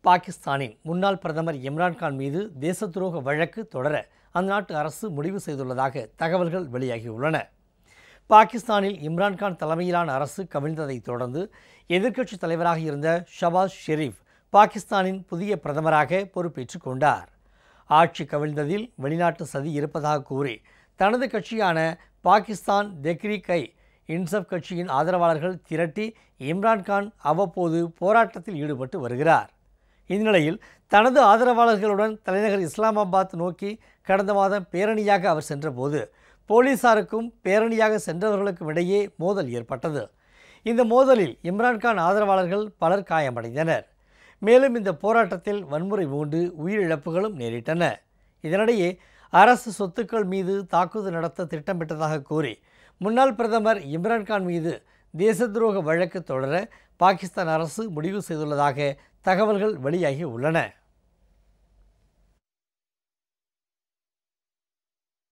பாகிஸ்தானின் முன்னாள் பிரதமர் இம்ரான்கான் மீது தேச துரோக வழக்கு தொடர அந்நாட்டு அரசு முடிவு செய்துள்ளதாக தகவல்கள் வெளியாகியுள்ளன பாகிஸ்தானில் இம்ரான்கான் தலைமையிலான அரசு கவிழ்ந்ததைத் தொடர்ந்து எதிர்க்கட்சித் தலைவராக இருந்த ஷபாஸ் ஷெரீப் பாகிஸ்தானின் புதிய பிரதமராக பொறுப்பேற்றுக் கொண்டார் ஆட்சி கவிழ்ந்ததில் வெளிநாட்டு சதி இருப்பதாக கூறி தனது கட்சியான பாகிஸ்தான் தெக்ரிக் ஐ இன்சப் கட்சியின் ஆதரவாளர்கள் திரட்டி இம்ரான்கான் அவ்வப்போது போராட்டத்தில் ஈடுபட்டு வருகிறார் இந்நிலையில் தனது ஆதரவாளர்களுடன் தலைநகர் இஸ்லாமாபாத் நோக்கி கடந்த மாதம் பேரணியாக அவர் சென்றபோது போலீசாருக்கும் பேரணியாக சென்றவர்களுக்கும் இடையே மோதல் ஏற்பட்டது இந்த மோதலில் இம்ரான்கான் ஆதரவாளர்கள் பலர் காயமடைந்தனர் மேலும் இந்த போராட்டத்தில் வன்முறை மூண்டு உயிரிழப்புகளும் நேரிட்டன இதனிடையே அரசு சொத்துக்கள் மீது தாக்குதல் நடத்த திட்டமிட்டதாக கூறி முன்னாள் பிரதமர் இம்ரான்கான் மீது தேச துரோக வழக்கு தொடர பாகிஸ்தான் அரசு முடிவு செய்துள்ளதாக தகவல்கள் வெளியாகி உள்ளன